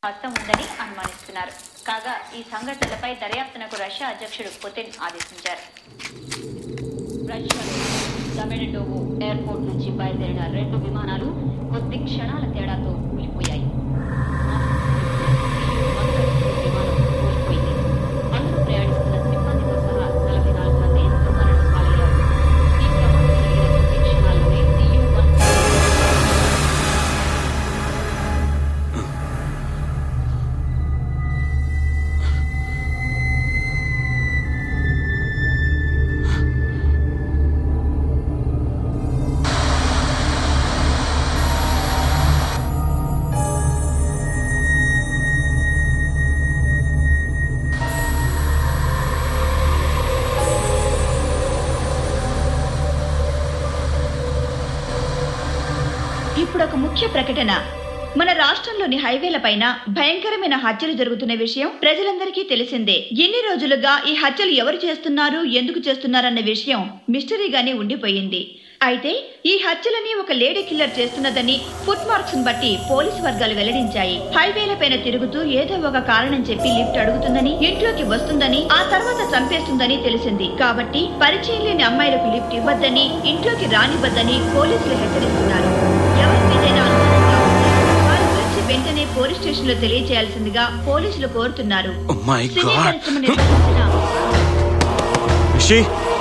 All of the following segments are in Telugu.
హస్తం ఉందని అనుమానిస్తున్నారు కాగా ఈ సంఘటనలపై దర్యాప్తునకు రష్యా అధ్యక్షుడు పుతిన్ ఆదేశించారు రష్యాలో తమిళడోవో ఎయిర్పోర్ట్ నుంచి బయలుదేరిన రెండు విమానాలు కొద్ది క్షణాల తేడాతో కూలిపోయాయి విమానం కూలిపోయింది అందులో ప్రయాణిస్తున్న సిబ్బందితో సహా నలభై నాలుగు మంది దుర్మరణం పాలయ్యారు ఈ ప్రమాదం జరిగిన కొద్ది క్షణాల్లోనే DU-1 ఇప్పుడు ఒక ముఖ్య ప్రకటన మన రాష్ట్రంలోని హైవేలపైన భయంకరమైన హత్యలు జరుగుతున్న విషయం ప్రజలందరికీ తెలిసిందే ఎన్ని రోజులుగా ఈ హత్యలు ఎవరు చేస్తున్నారు ఎందుకు చేస్తున్నారన్న విషయం మిస్టరీగానే ఉండిపోయింది అయితే ఈ హత్యలని ఒక లేడీ కిల్లర్ చేస్తున్నదని ఫుట్ మార్క్స్ బట్టి పోలీసు వర్గాలు వెల్లడించాయి హైవేలపైన తిరుగుతూ ఏదో ఒక కారణం చెప్పి లిఫ్ట్ అడుగుతుందని ఇంట్లోకి వస్తుందని ఆ తర్వాత చంపేస్తుందని తెలిసింది కాబట్టి పరిచయం లేని అమ్మాయిలకు లిఫ్ట్ ఇవ్వద్దని ఇంట్లోకి రానివ్వద్దని పోలీసులు హెచ్చరిస్తున్నారు ఎవరికి ఏదైనా అనుమానంగా ఉంటే వారు వచ్చి వెంటనే పోలీస్ స్టేషన్ లో తెలియజేయాల్సిందిగా పోలీసులు కోరుతున్నారు Oh my సినీ God. పరిశ్రమ నిర్వహించిన రిషి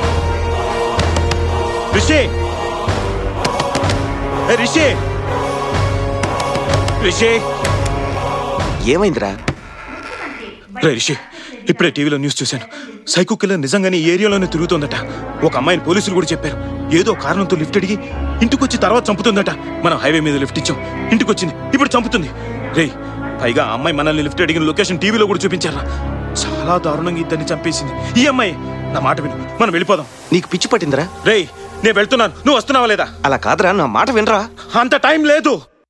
రిషి ఏ రిషి రిషి ఏమైందిరా రే రిషి ఇప్పుడే టీవీలో న్యూస్ చూశాను సైకో కిల్లర్ నిజంగానే ఈ ఏరియాలోనే తిరుగుతోందట ఒక అమ్మాయిని పోలీసులు కూడా చెప్పారు ఏదో కారణంతో లిఫ్ట్ అడిగి ఇంటికొచ్చి తర్వాత చంపుతుందట మనం హైవే మీద లిఫ్ట్ ఇచ్చాం ఇంటికొచ్చింది ఇప్పుడు చంపుతుంది రే పైగా ఆ అమ్మాయి మనల్ని లిఫ్ట్ అడిగిన లొకేషన్ టీవీలో కూడా చూపించారా చాలా దారుణంగా ఇద్దరిని చంపేసింది ఈ అమ్మాయి నా మాట విను మనం వెళ్ళిపోదాం నీకు పిచ్చి పట్టిందిరా రేయ్ నేను వెళ్తున్నాను నువ్వు వస్తున్నావా లేదా అలా కాదురా నా మాట వినరా అంత టైం లేదు